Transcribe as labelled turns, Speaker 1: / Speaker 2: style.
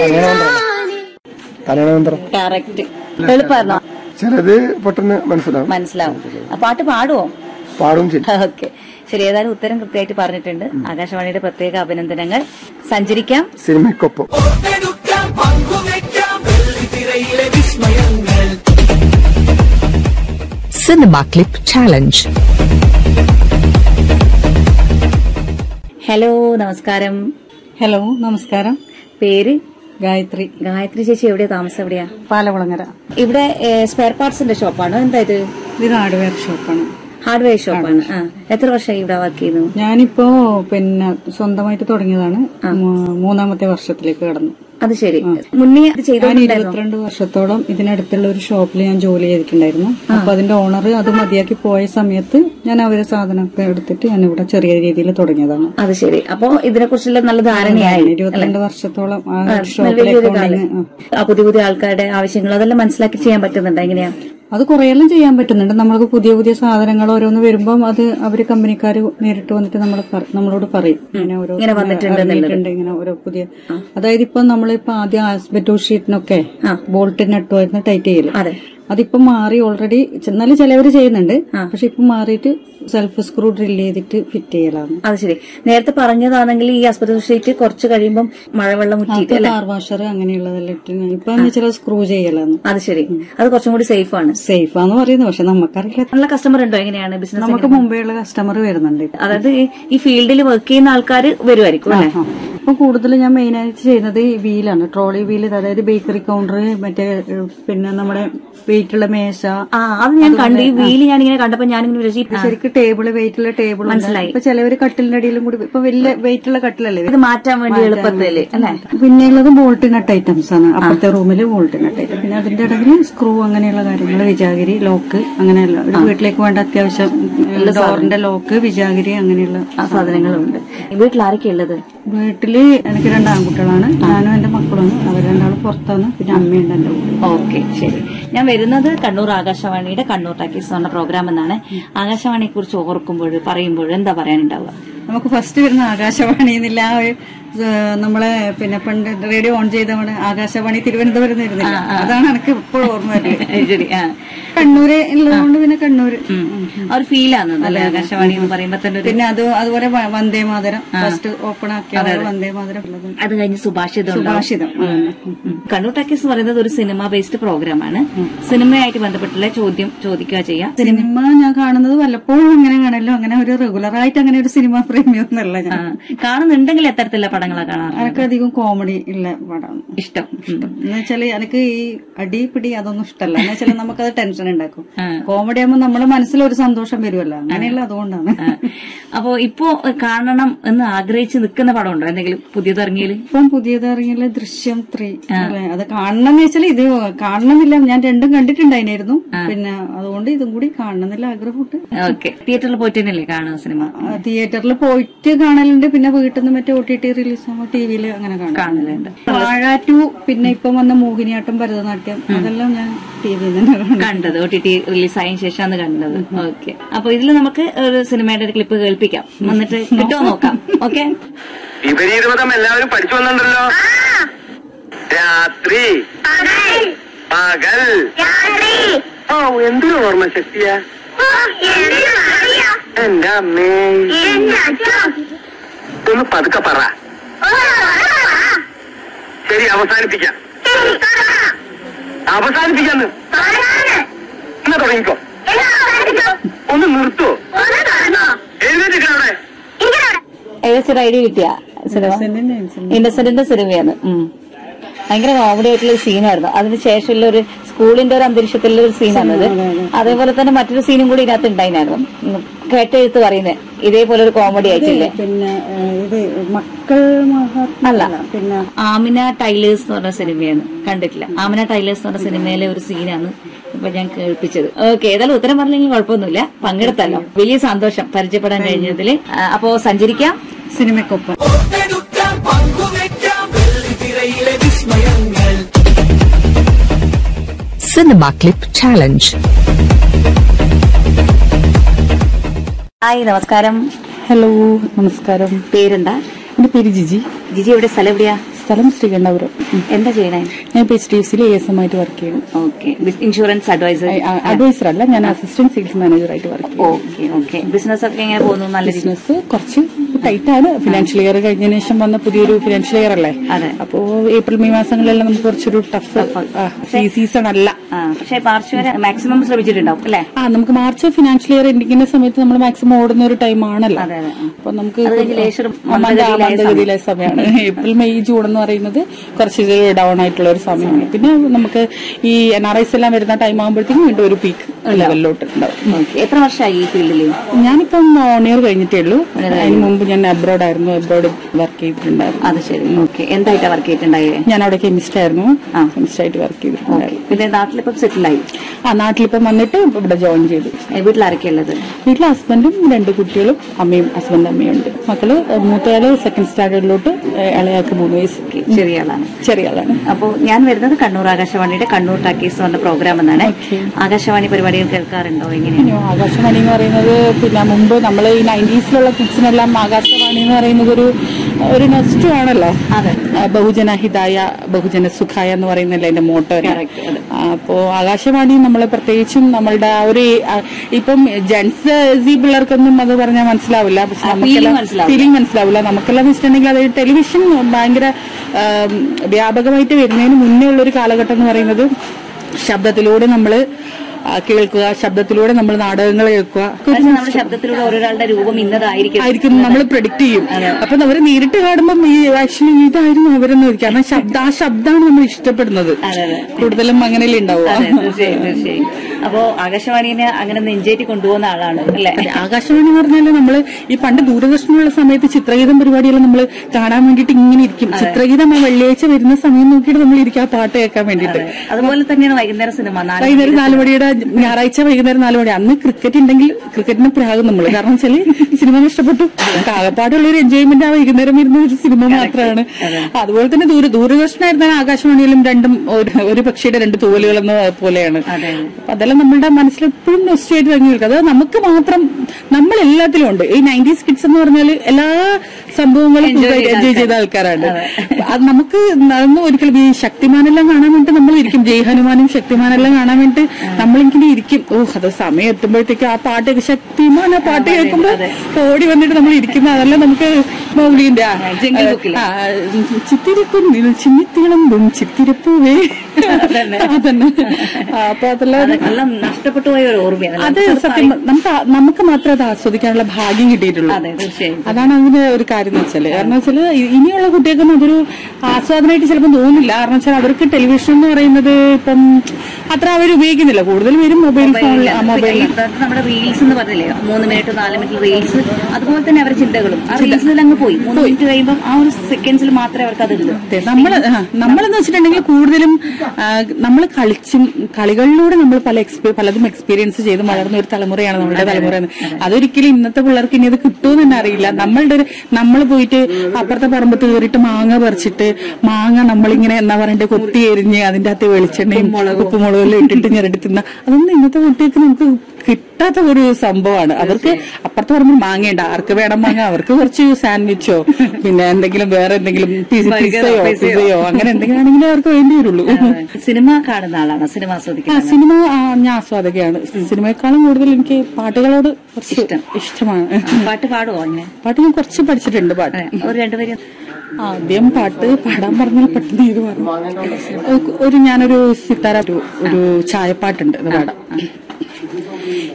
Speaker 1: തലയാണമന്ത്രം
Speaker 2: correct എളുപ്പമായിരുന്നോ
Speaker 1: ചിലത് പെട്ടെന്ന് മനസ്സിലാവും
Speaker 2: മനസ്സിലാവും ആ പാട്ട് പാടുവോ
Speaker 1: പാടും ശരി
Speaker 2: ഓക്കെ ശരി ഏതായാലും ഉത്തരം കൃത്യമായിട്ട് പറഞ്ഞിട്ടുണ്ട് ആകാശവാണിയുടെ പ്രത്യേക അഭിനന്ദനങ്ങൾ സഞ്ചരിക്കാം
Speaker 1: സിനിമയ്ക്കൊപ്പം
Speaker 3: ഓർത്തെടുക്കാം പങ്കുവെക്കാം വെള്ളിത്തിരയിലെ വിസ്മയങ്ങൾ
Speaker 4: Cinema Clip Challenge.
Speaker 2: ഹലോ നമസ്കാരം
Speaker 5: ഹലോ നമസ്കാരം
Speaker 2: പേര്
Speaker 5: ഗായത്രി
Speaker 2: ഗായത്രി ചേച്ചി എവിടെയാ താമസം എവിടെയാ
Speaker 5: പാലകുളങ്ങര
Speaker 2: ഇവിടെ സ്പെയർ പാർട്സിന്റെ ഷോപ്പാണ് എന്താ ഇത്
Speaker 5: ഇത് ഹാർഡ്വെയർ ഷോപ്പാണ്
Speaker 2: ഹാർഡ്വെയർ ഷോപ്പാണ് ആ എത്ര വർഷമായി ഇവിടെ വർക്ക് ചെയ്യുന്നു
Speaker 5: ഞാനിപ്പോ പിന്നെ സ്വന്തമായിട്ട് തുടങ്ങിയതാണ് മൂ- മൂന്നാമത്തെ വർഷത്തിലേക്ക് കടന്നു
Speaker 2: അത് ശരി മുന്നേ ഇത്
Speaker 5: ഞാൻ
Speaker 2: ചെയ്തോണ്ടായിരുന്നു
Speaker 5: ഇരുപത്തിരണ്ട് വർഷത്തോളം ഇതിനടുത്തുള്ള ഒരു ഷോപ്പിൽ ഞാൻ ജോലി ചെയ്തിട്ടുണ്ടായിരുന്നു അപ്പൊ അതിന്റെ ഓണർ അത് മതിയാക്കി പോയ സമയത്ത് ഞാൻ അവരെ സാധനമൊക്കെ എടുത്തിട്ട് ഞാൻ ഇവിടെ ചെറിയ രീതിയിൽ തുടങ്ങിയതാണ്
Speaker 2: അത് ശരി അപ്പൊ ഇതിനെ കുറിച്ചുള്ള നല്ല ധാരണയായി
Speaker 5: ഇരുപത്തിരണ്ട് വർഷത്തോളം ആ
Speaker 2: ആ,
Speaker 5: ഒരു ഷോപ്പിലെ
Speaker 2: വലിയൊരു കാലം.
Speaker 5: അക്കൗണ്ടിങ്
Speaker 2: ആ, പുതിയ പുതിയ ആൾക്കാരുടെ ആവശ്യങ്ങൾ അതെല്ലാം മനസ്സിലാക്കി ചെയ്യാൻ പറ്റുന്നുണ്ട് എങ്ങനെയാ
Speaker 5: അത് കുറെയെല്ലാം ചെയ്യാൻ പറ്റുന്നുണ്ട് നമ്മൾക്ക് പുതിയ പുതിയ സാധനങ്ങൾ ഓരോന്ന് വരുമ്പം അത് അവര് കമ്പനിക്കാർ നേരിട്ട് വന്നിട്ട് നമ്മൾ നമ്മളോട് പറയും ഇങ്ങനെ ഓരോ
Speaker 2: ഇങ്ങനെ വന്നിട്ടുണ്ട്
Speaker 5: ഇറങ്ങിയിട്ടുണ്ട് ഇങ്ങനെ ഓരോ പുതിയ അതായത് ഇപ്പൊ നമ്മളിപ്പോ ആദ്യം ആസ്ബറ്റോ ഷീറ്റിനൊക്കെ ബോൾട്ട് നട്ടുമായിരുന്നു ടൈറ്റ് ചെയ്യല്
Speaker 2: അതെ
Speaker 5: അതിപ്പോ മാറി ഓൾറെഡി എന്നാലും ചിലവര് ചെയ്യുന്നുണ്ട് പക്ഷെ ഇപ്പൊ മാറിയിട്ട് സെൽഫ് സ്ക്രൂ ഡ്രിൽ ചെയ്തിട്ട് ഫിറ്റ് ചെയ്യലാണ്
Speaker 2: അത് ശരി നേരത്തെ പറഞ്ഞതാണെങ്കിൽ ഈ ആസ്പത്രി ഷീറ്റ് കുറച്ച് കഴിയുമ്പോൾ മഴവെള്ളം മുറ്റിയിട്ട് അല്ലെ
Speaker 5: കാർ വാഷർ അങ്ങനെയുള്ളതെല്ലാം ഇട്ട് ഇപ്പൊ എന്ന് വെച്ചാൽ സ്ക്രൂ ചെയ്യലാണ്
Speaker 2: അത് ശരി അത് കുറച്ചും കൂടി സേഫ് ആണ്
Speaker 5: സേഫാന്ന് പറയുന്നത് പക്ഷെ നമുക്കറിയില്ല
Speaker 2: നല്ല കസ്റ്റമർ ഉണ്ടോ എങ്ങനെയാണ് ബിസിനസ്
Speaker 5: നമുക്ക് മുമ്പേയുള്ള കസ്റ്റമർ വരുന്നുണ്ട്
Speaker 2: അതായത് ഈ- ഈ ഫീൽഡിൽ വർക്ക് ചെയ്യുന്ന ആൾക്കാർ വരുമായിരിക്കും അല്ലെ
Speaker 5: ഇപ്പൊ കൂടുതൽ ഞാൻ മെയിൻ ആയിട്ട് ചെയ്യുന്നത് ഈ വീലാണ് ട്രോളി വീല് അതായത് ബേക്കറി കൗണ്ടർ മറ്റേ ഏഹ്, പിന്നെ നമ്മുടെ വെയിറ്റ് ഉള്ള മേശ
Speaker 2: ആ അത് ഞാൻ കണ്ടു ഈ വീല് ഞാൻ ഇങ്ങനെ കണ്ടപ്പോ ഞാനിങ്ങനെ വിചാരിച്ചു ഈ
Speaker 5: ശരിക്കും ടേബിള് വെയിറ്റ് ഉള്ള ടേബിൾ
Speaker 2: മനസ്സിലായി.
Speaker 5: ഇപ്പൊ ചിലവര് കട്ടിലിന്റെ അടിയിലും കൂടി ഇപ്പൊ വലിയ വെയിറ്റ് ഉള്ള കട്ടിലല്ലേ
Speaker 2: ഇത് മാറ്റാൻ വേണ്ടി എളുപ്പത്തില് അല്ലെ
Speaker 5: പിന്നെ ഉള്ളത് ബോൾട്ട് നട്ട് ഐറ്റംസ് ആണ് അപ്പുറത്തെ റൂമിൽ ബോൾട്ട് നട്ട് ഐറ്റം പിന്നെ അതിന്റെ ഇടയിൽ സ്ക്രൂ അങ്ങനെയുള്ള കാര്യങ്ങൾ വിജാഗിരി ലോക്ക് അങ്ങനെയല്ല ഒരു വീട്ടിലേക്ക് വേണ്ട അത്യാവശ്യം ഡോറിന്റെ ലോക്ക് വിജാഗിരി അങ്ങനെയുള്ള
Speaker 2: ആ സാധനങ്ങളുണ്ട് വീട്ടിൽ ആരൊക്കെ ഉള്ളത്
Speaker 5: വീട്ടില് എനിക്ക് രണ്ട് ആൺകുട്ടികളാണ് ഞാനും എന്റെ മക്കളാണ് അവർ രണ്ടാളും പുറത്താണ് പിന്നെ അമ്മയുണ്ട് എന്റെ കൂടെ
Speaker 2: ഓക്കെ ശരി ഞാൻ വരുന്നത് കണ്ണൂർ ആകാശവാണിയുടെ കണ്ണൂർ ടാക്കീസ് എന്ന പ്രോഗ്രാം എന്നാണ് ആകാശവാണിയെ കുറിച്ച് ഓർക്കുമ്പോൾ പറയുമ്പോൾ എന്താ പറയാനുണ്ടാവുക
Speaker 5: നമുക്ക് ഫസ്റ്റ് വരുന്ന ആകാശവാണി എന്നില്ല ആ ഒരു ഏഹ്, നമ്മളെ പിന്നെ പണ്ട് റേഡിയോ ഓൺ ചെയ്തവണ് ആകാശവാണി തിരുവനന്തപുരം വരുന്നില്ല അതാണ് എനിക്ക് ഇപ്പോഴും ഓർമ്മ വരുന്നത്
Speaker 2: ശരി ആ
Speaker 5: കണ്ണൂര് ഉള്ളതുകൊണ്ട് പിന്നെ കണ്ണൂര്
Speaker 2: ആ ഒരു ഫീലാണ് അല്ലെ ആകാശവാണി എന്ന് പറയുമ്പോ തന്നെ ഒരു
Speaker 5: പിന്നെ അത് അതുപോലെ വ- വന്ദേ മാതരം ഫസ്റ്റ് ഓപ്പൺ ആക്കിയ വന്ദേ മാതരം ഉള്ളത്
Speaker 2: അത് കഴിഞ്ഞ് സുഭാഷിതം ഉണ്ടാവും.
Speaker 5: സുഭാഷിതം അതന്നെ.
Speaker 2: ഉം. കണ്ണൂർ ടാക്കീസ് എന്ന് പറയുന്നത് ഒരു സിനിമ ബേസ്ഡ് പ്രോഗ്രാമാണ് സിനിമയായിട്ട് ബന്ധപ്പെട്ടുള്ള ചോദ്യം ചോദിക്കുക ചെയ്യാം
Speaker 5: സിനിമ ഞാൻ കാണുന്നത് വല്ലപ്പോഴും അങ്ങനെ കാണല്ലോ അങ്ങനെ ഒരു റെഗുലർ ആയിട്ട് അങ്ങനെ ഒരു സിനിമ പ്രേമിയൊന്നല്ല
Speaker 2: ആ,
Speaker 5: ഞാൻ
Speaker 2: കാണുന്നുണ്ടെങ്കിൽ എത്തരത്തിലുള്ള പടങ്ങളാണ് കാണാറ്
Speaker 5: എനിക്ക് അധികം കോമഡി ഉള്ള പടമാണ്
Speaker 2: ഇഷ്ടം ഉം.
Speaker 5: എന്ന് വെച്ചാല് എനിക്ക് ഈ അടി പിടി അതൊന്നും ഇഷ്ടമല്ല എന്ന് വെച്ചാൽ നമുക്കത് ടെൻഷൻ ഉണ്ടാക്കും
Speaker 2: ആ.
Speaker 5: കോമഡി ആകുമ്പോൾ നമ്മുടെ മനസ്സിൽ ഒരു സന്തോഷം വരുമല്ലോ അങ്ങനെയല്ല അതുകൊണ്ടാണ്
Speaker 2: ആ. അപ്പോ ഇപ്പോ കാണണം എന്ന് ആഗ്രഹിച്ച് നിൽക്കുന്ന പടമുണ്ടോ എന്തെങ്കിലും പുതിയത് ഇറങ്ങിയാല്
Speaker 5: ഇപ്പം പുതിയത് ഇറങ്ങിയ ദൃശ്യം ത്രീ അല്ലേ അത് കാണണം എന്ന് വെച്ചാൽ ഇത് കാണണമെന്നില്ല ഞാൻ രണ്ടും കണ്ടിട്ടുണ്ടായിരുന്നു പിന്നെ അതുകൊണ്ട് ഇതും കൂടി കാണണമെന്നില്ല ആഗ്രഹമുണ്ട്
Speaker 2: ഓക്കെ തിയേറ്ററിൽ പോയിട്ട് തന്നെയല്ലേ കാണുക സിനിമ
Speaker 5: തിയേറ്ററിൽ പോയിട്ട് കാണലുണ്ട് പിന്നെ വീട്ടിൽ നിന്ന് മറ്റേ ഒ ടി ടി റിലീസ് ആകുമ്പോൾ ടി വിയിൽ അങ്ങനെ കാണാം
Speaker 2: കാണലുണ്ട്
Speaker 5: വാഴ ടു പിന്നെ ഇപ്പം വന്ന മോഹിനിയാട്ടം ഭരതനാട്യം അതെല്ലാം ഞാൻ ടി വിയിൽ തന്നെ കാണും
Speaker 2: കണ്ടത് ഒ ടി ടി റിലീസ് ആയതിനു ശേഷമാണ് കണ്ടത് ഓക്കെ അപ്പൊ ഇതിൽ നമുക്ക് ഒരു സിനിമയുടെ ഒരു ക്ലിപ്പ് കേൾപ്പിക്കാം എന്നിട്ട് കിട്ടുമോ നോക്കാം ഓക്കെ
Speaker 6: വിപരീതമതം എല്ലാവരും പഠിച്ചു വന്നിട്ടുണ്ടല്ലോ രാത്രി പകൽ ഓ എന്തൊരു ഓർമ്മ ശക്തിയാ എന്റെ അമ്മേ ഒന്ന് പതുക്കെ പറ ശരി അവസാനിപ്പിക്കാം അവസാനിപ്പിക്കാന്ന് എന്നാ തുടങ്ങിക്കോ ഒന്ന് നിർത്തോ എഴുന്നേറ്റിക്കണ അവിടെ
Speaker 2: ഏകദേശം ഒരു ഐഡിയ കിട്ടിയ സിനിമ ഇന്നസെന്റിന്റെ സിനിമയാണ് ഉം. ഭയങ്കര കോമഡി ആയിട്ടുള്ള ഒരു സീനായിരുന്നു അതിനുശേഷമുള്ള ഒരു സ്കൂളിന്റെ ഒരു അന്തരീക്ഷത്തിലുള്ള ഒരു സീനാണത് അതേപോലെ തന്നെ മറ്റൊരു സീനും കൂടി ഇതിനകത്ത് ഉണ്ടായിരുന്നു ഉം. കേട്ടെഴുത്ത് പറയുന്നത് ഇതേപോലെ ഒരു കോമഡി ആയിട്ടില്ലേ
Speaker 5: പിന്നെ ഏഹ്, ഇത് മക്കൾ മഹാത്മ
Speaker 2: അല്ല
Speaker 5: പിന്നെ
Speaker 2: ആമിന ടൈലേഴ്സ് എന്ന് പറഞ്ഞ സിനിമയാണ് കണ്ടിട്ടില്ല ആമിന ടൈലേഴ്സ് എന്ന് പറഞ്ഞ സിനിമയിലെ ഒരു സീനാണ് ഇപ്പൊ ഞാൻ കേൾപ്പിച്ചത് ഓക്കെ ഏതായാലും ഉത്തരം പറഞ്ഞെങ്കിൽ കുഴപ്പമൊന്നുമില്ല പങ്കെടുത്തല്ലോ വലിയ സന്തോഷം പരിചയപ്പെടാൻ കഴിഞ്ഞതില് ആ, അപ്പോ സഞ്ചരിക്കാം
Speaker 5: സിനിമയ്ക്കൊപ്പം
Speaker 3: ഓർത്തെടുക്കാം പങ്കുവെക്കാം വെള്ളിത്തിരയിലെ വിസ്മയങ്ങൾ
Speaker 4: Cinema Clip Challenge.
Speaker 2: ഹായ് നമസ്കാരം
Speaker 5: ഹലോ നമസ്കാരം
Speaker 2: പേരെന്താ
Speaker 5: എന്റെ പേര് ജിജി
Speaker 2: ജിജി എവിടെ സ്ഥലം എവിടെയാ
Speaker 5: സ്ഥലം ശ്രീകണ്ഠപുരം
Speaker 2: എന്താ ചെയ്യണേ
Speaker 7: ഞാൻ ഇപ്പൊ എച്ച് ഡി എഫ് സിയിൽ എ എസ് എം ആയിട്ട് വർക്ക് ചെയ്യുന്നു
Speaker 2: ഓക്കെ ഇൻഷുറൻസ് അഡ്വൈസർ
Speaker 7: അഡ്വൈസർ അല്ല ഞാൻ അസിസ്റ്റന്റ് സെയിൽസ് മാനേജറായിട്ട് വർക്ക് ചെയ്യുന്നു
Speaker 2: ഓക്കെ ഓക്കെ ബിസിനസ് ഒക്കെ എങ്ങനെ പോകുന്നു നല്ല രീതി
Speaker 7: ബിസിനസ് കുറച്ച് ടൈറ്റ് ആണ് ഫിനാൻഷ്യൽ ഇയർ കഴിഞ്ഞതിന് ശേഷം വന്ന പുതിയൊരു ഫിനാൻഷ്യൽ ഇയർ അല്ലേ
Speaker 2: അതെ.
Speaker 7: അപ്പോ ഏപ്രിൽ മെയ് മാസങ്ങളിലെല്ലാം നമുക്ക് കുറച്ചൊരു ടഫ് സീസൺ അല്ല
Speaker 2: ആ പക്ഷെ മാർച്ച് വരെ മാക്സിമം ശ്രമിച്ചിട്ടുണ്ടാവും അല്ലേ
Speaker 7: ആ നമുക്ക് മാർച്ച് ഫിനാൻഷ്യൽ ഇയർ എൻഡിങ്ങിന്റെ സമയത്ത് നമ്മൾ മാക്സിമം ഓടുന്ന ഒരു ടൈം ആണല്ലോ
Speaker 2: അതെ, അതെ.
Speaker 7: അപ്പൊ നമുക്ക്
Speaker 2: അത് കഴിഞ്ഞ് ലേശം
Speaker 7: ആ, മന്ദ-
Speaker 2: മന്ദഗതിയിലായ
Speaker 7: മന്ദഗതിയിലായ സമയമാണ് ഏപ്രിൽ മെയ് ജൂൺ എന്ന് പറയുന്നത് കുറച്ച് ഡൗൺ ആയിട്ടുള്ള ഒരു സമയമാണ് പിന്നെ നമുക്ക് ഈ എൻ ആർ ഐസ് എല്ലാം വരുന്ന ടൈം ആകുമ്പോഴത്തേക്കും വീണ്ടും ഒരു പീക്ക് ലെവലിലോട്ട് ഉണ്ടാവും
Speaker 2: ഓക്കെ എത്ര വർഷമായി ഈ ഫീൽഡിൽ
Speaker 7: ഞാനിപ്പം ഓൺ ഇയർ കഴിഞ്ഞിട്ടേ ഉള്ളൂ അതിന് മുമ്പ് ഞാൻ അബ്രോഡ് ആയിരുന്നു അബ്രോഡ് വർക്ക് ചെയ്തിട്ടുണ്ടായിരുന്നു
Speaker 2: അത് ശരി ഓക്കെ എന്തായിട്ടാ വർക്ക് ചെയ്തിട്ടുണ്ടായേ
Speaker 7: ഞാൻ അവിടെ കെമിസ്റ്റ് ആയിരുന്നു
Speaker 2: ആ.
Speaker 7: കെമിസ്റ്റ് ആയിട്ട് വർക്ക്
Speaker 2: ഓക്കെ
Speaker 7: ചെയ്തിട്ടുണ്ടായിരുന്നു
Speaker 2: പിന്നെ നാട്ടിലിപ്പം സെറ്റിലായി
Speaker 7: ആ നാട്ടിലിപ്പം വന്നിട്ട് ഇവിടെ ജോയിൻ ചെയ്തു
Speaker 2: വീട്ടിലാരൊക്കെ ഉള്ളത്
Speaker 7: വീട്ടിൽ ഹസ്ബൻഡും രണ്ട് കുട്ടികളും അമ്മയും ഹസ്ബൻഡ് അമ്മയും ഉണ്ട് മക്കള് മൂത്തയാള് സെക്കൻഡ് സ്റ്റാൻഡേർഡിലോട്ട് ഏഹ്, മൂന്ന് വയസ്സ്
Speaker 2: ചെറിയ ആളാണ്
Speaker 7: ചെറിയ ആളാണ്
Speaker 2: അപ്പോൾ ഞാൻ വരുന്നത് കണ്ണൂർ ആകാശവാണിയുടെ കണ്ണൂർ ടാക്കീസ് എന്ന പ്രോഗ്രാം എന്നാണ്
Speaker 7: Okay.
Speaker 2: ആകാശവാണി പരിപാടികൾ കേൾക്കാറുണ്ടോ എങ്ങനെയാണ്
Speaker 7: പിന്നെ ആകാശവാണി എന്ന് പറയുന്നത് പിന്നെ മുമ്പ് നമ്മൾ ഈ നയൻറ്റീസിലുള്ള കിഡ്സിനെല്ലാം ആകാശവാണി എന്ന് പറയുന്നത് ഒരു ഒരു നെസ്റ്റു ആണല്ലോ
Speaker 2: അതെ.
Speaker 7: ആ, ബഹുജന ഹിതായ ബഹുജന സുഖായ എന്ന് പറയുന്നല്ലേ എന്റെ മോട്ടോ
Speaker 2: Correct, അതെ.
Speaker 7: അപ്പോ ആകാശവാണി നമ്മളെ പ്രത്യേകിച്ചും നമ്മളുടെ ആ ഒരു ആ, ഇപ്പം ജെൻസ് സി പിള്ളേർക്കൊന്നും അത് പറഞ്ഞാൽ മനസ്സിലാവില്ല പക്ഷെ
Speaker 2: ആ,
Speaker 7: നമുക്കെല്ലാം
Speaker 2: feeling മനസ്സിലാവില്ല.
Speaker 7: ഫീലിംഗ് മനസ്സിലാവില്ല നമുക്കെല്ലാം വെച്ചിട്ടുണ്ടെങ്കിൽ അത് ടെലിവിഷൻ ഭയങ്കര ആം, വ്യാപകമായിട്ട് വരുന്നതിന് മുന്നേ ഉള്ള ഒരു കാലഘട്ടം എന്ന് പറയുന്നത് ശബ്ദത്തിലൂടെ നമ്മൾ കേൾക്കുക ശബ്ദത്തിലൂടെ നമ്മൾ നാടകങ്ങൾ കേൾക്കുക
Speaker 2: പക്ഷെ നമ്മുടെ ശബ്ദത്തിലൂടെ ഓരോരാളുടെ രൂപം ഇന്നതായിരിക്കും
Speaker 7: ആയിരിക്കും നമ്മൾ പ്രഡിക്ട് ചെയ്യും അപ്പൊ അവർ നേരിട്ട് കാണുമ്പോൾ ഈ ആക്ച്വലി ഇതായിരുന്നു അവരെന്ന് ചോദിക്കും കാരണം ശബ്ദ ആ ശബ്ദമാണ് നമ്മൾ ഇഷ്ടപ്പെടുന്നത്
Speaker 2: അതെ, അതെ.
Speaker 7: കൂടുതലും അങ്ങനെയല്ലേ ഉണ്ടാവുക
Speaker 2: അതെ തീർച്ചയായും തീർച്ചയായും അപ്പോ ആകാശവാണിനെ അങ്ങനെ നെഞ്ചേറ്റി കൊണ്ടുപോകുന്ന ആളാണ് അല്ലെ
Speaker 7: അതെ, ആകാശവാണി എന്ന് പറഞ്ഞാല് നമ്മള് ഈ പണ്ട് ദൂരദർശനുള്ള സമയത്ത് ചിത്രഗീതം പരിപാടിയെല്ലാം നമ്മൾ കാണാൻ വേണ്ടിയിട്ട് ഇങ്ങനെ ഇരിക്കും ചിത്രഗീതം ആ വെള്ളിയാഴ്ച വരുന്ന സമയം നോക്കിയിട്ട് നമ്മൾ ഇരിക്കും ആ പാട്ട് കേൾക്കാൻ വേണ്ടിയിട്ട്
Speaker 2: അതുപോലെ തന്നെയാണ് വൈകുന്നേരം സിനിമ നാല്
Speaker 7: വൈകുന്നേരം നാല് മണിയുടെ ഞായറാഴ്ച വൈകുന്നേരം നാല് മണി അന്ന് ക്രിക്കറ്റ് ഉണ്ടെങ്കിൽ ക്രിക്കറ്റിന് പ്രാകും നമ്മള് കാരണം വെച്ചാല് സിനിമ നഷ്ടപ്പെട്ടു നമുക്ക് ആകപ്പാടുള്ള ഒരു എൻജോയ്മെന്റ് ആ വൈകുന്നേരം ഇരുന്ന ഒരു സിനിമ മാത്രമാണ് അതുപോലെ തന്നെ ദൂര ദൂരദർശനായിരുന്നാൽ ആകാശവാണിയിലും രണ്ടും ഒരു- ഒരു പക്ഷിയുടെ രണ്ട് തൂവലുകൾ എന്ന പോലെയാണ്
Speaker 2: അതെ.
Speaker 7: അപ്പൊ അതെല്ലാം നമ്മളുടെ മനസ്സിൽ എപ്പോഴും നെസ്റ്റായിട്ട് തങ്ങി നിൽക്കും അത് നമുക്ക് മാത്രം നമ്മൾ എല്ലാത്തിലും ഉണ്ട് ഈ നയൻറ്റീസ് കിഡ്സ് എന്ന് പറഞ്ഞാൽ എല്ലാ സംഭവങ്ങളും
Speaker 2: Enjoy ചെയ്ത
Speaker 7: എൻജോയ് ചെയ്ത ആൾക്കാരാണ് അത് നമുക്ക് അതൊന്നും ഒരിക്കലും ഈ ശക്തിമാനെല്ലാം കാണാൻ വേണ്ടി നമ്മൾ ഇരിക്കും ജയ് ഹനുമാനും ശക്തിമാനെല്ലാം കാണാൻ വേണ്ടി നമ്മളിങ്ങനെ ഇരിക്കും ഓ അത് സമയം എത്തുമ്പോഴത്തേക്ക് ആ പാട്ടൊക്കെ ശക്തിമാൻ ആ പാട്ട് കേൾക്കുമ്പോൾ ഓടി വന്നിട്ട് നമ്മൾ ഇരിക്കുന്ന അതെല്ലാം നമുക്ക് മൗലിന്റെ ആ,
Speaker 2: Jungle Book ലെ.
Speaker 7: ആ, ചിത്തിരക്കുന്നിൽ ചിന്നിത്തിളമ്പും ചിത്തിരപ്പൂവേ അതന്നെ ആ, അപ്പൊ അതെല്ലാം ഒരു-
Speaker 2: എല്ലാം നഷ്ടപ്പെട്ടു പോയ ഒരു ഓർമ്മയാണ്
Speaker 7: അത് സത്യം നമുക്ക് ആ- നമുക്ക് മാത്രമേ അത് ആസ്വദിക്കാനുള്ള ഭാഗ്യം കിട്ടിയിട്ടുള്ളൂ
Speaker 2: അതെ തീർച്ചയായും
Speaker 7: അതാണ് അതിന്റെ ഒരു കാര്യം എന്ന് വെച്ചാല് കാരണം വെച്ചാല് ഇ- ഇനിയുള്ള കുട്ടികൾക്കൊന്നും അതൊരു ആസ്വാദനമായിട്ട് ചിലപ്പോൾ തോന്നില്ല കാരണം വെച്ചാൽ അവർക്ക് ടെലിവിഷൻ എന്ന് പറയുന്നത് ഇപ്പം അത്ര അവർ ഉപയോഗിക്കുന്നില്ല കൂടുതൽ പേരും മൊബൈൽ ഫോണിൽ മൊബൈൽ
Speaker 2: ഈ അതായത് നമ്മുടെ റീൽസ് എന്ന് പറഞ്ഞില്ലേ മൂന്ന് മിനിറ്റ് നാല് മിനിറ്റ് റീൽസ് അതുപോലെ തന്നെ അവരുടെ ചിന്തകളും ആ റീൽസിൽ അങ്ങ് പോയി മൂന്ന് മിനിറ്റ് കഴിയുമ്പോൾ ആ ഒരു സെക്കൻഡ്സിൽ മാത്രമേ അവർക്ക് അത് ഉള്ളൂ
Speaker 7: നമ്മൾ നമ്മളെന്ന് വെച്ചിട്ടുണ്ടെങ്കിൽ കൂടുതലും നമ്മൾ കളിച്ചും കളികളിലൂടെ നമ്മൾ പല എക്സ്പീ പലതും എക്സ്പീരിയൻസ് ചെയ്ത് വളർന്ന ഒരു തലമുറയാണ് നമ്മുടെ തലമുറ എന്ന് അതൊരിക്കലും ഇന്നത്തെ പിള്ളേർക്ക് ഇനി അത് കിട്ടുമെന്ന് തന്നെ അറിയില്ല നമ്മളുടെ ഒരു നമ്മൾ പോയിട്ട് അപ്പുറത്തെ പറമ്പത്ത് കയറിയിട്ട് മാങ്ങ പറിച്ചിട്ട് മാങ്ങ നമ്മളിങ്ങനെ എന്താ പറയണ്ടേ കൊത്തി എരിഞ്ഞ് അതിന്റെ അകത്ത് വെളിച്ചെണ്ണയും ഉപ്പുമുളകും എല്ലാം ഇട്ടിട്ട് ഞെരടി തിന്ന അതൊന്നും ഇന്നത്തെ കുട്ടികൾക്ക് നമുക്ക് കിട്ടാത്ത ഒരു സംഭവമാണ് അവർക്ക് അപ്പുറത്ത് പറയുമ്പോൾ മാങ്ങയുണ്ട് ആർക്ക് വേണം മാങ്ങ അവർക്ക് കുറച്ച് സാൻഡ്വിച്ചോ പിന്നെ എന്തെങ്കിലും വേറെ എന്തെങ്കിലും പി- പിസ്സയോ പിസ്സയോ അങ്ങനെ എന്തെങ്കിലും ആണെങ്കിലും അവർക്ക് വേണ്ടി വരുള്ളൂ
Speaker 2: സിനിമ കാണുന്ന ആളാണ് സിനിമ
Speaker 7: ആ
Speaker 2: ആസ്വദിക്കുന്നത്
Speaker 7: സിനിമ ആ, ഞാൻ ആസ്വാദകയാണ് സിനിമയെക്കാളും കൂടുതൽ എനിക്ക് പാട്ടുകളോട് കുറച്ച് ഇഷ്ടമാണ്
Speaker 2: പാട്ട് പാടുവോ അങ്ങനെ
Speaker 7: പാട്ട് ഞാൻ കുറച്ച് പഠിച്ചിട്ടുണ്ട് പാട്ട്
Speaker 2: അതെ, ഒരു രണ്ടുപേരും
Speaker 7: ആദ്യം പാട്ട് പാടാൻ പറഞ്ഞാൽ പെട്ടെന്ന് ഇത് പറഞ്ഞു ഒരു ഞാനൊരു സിത്താര ഒരു- ഒരു ചായപ്പാട്ടുണ്ട് അത് പാടാം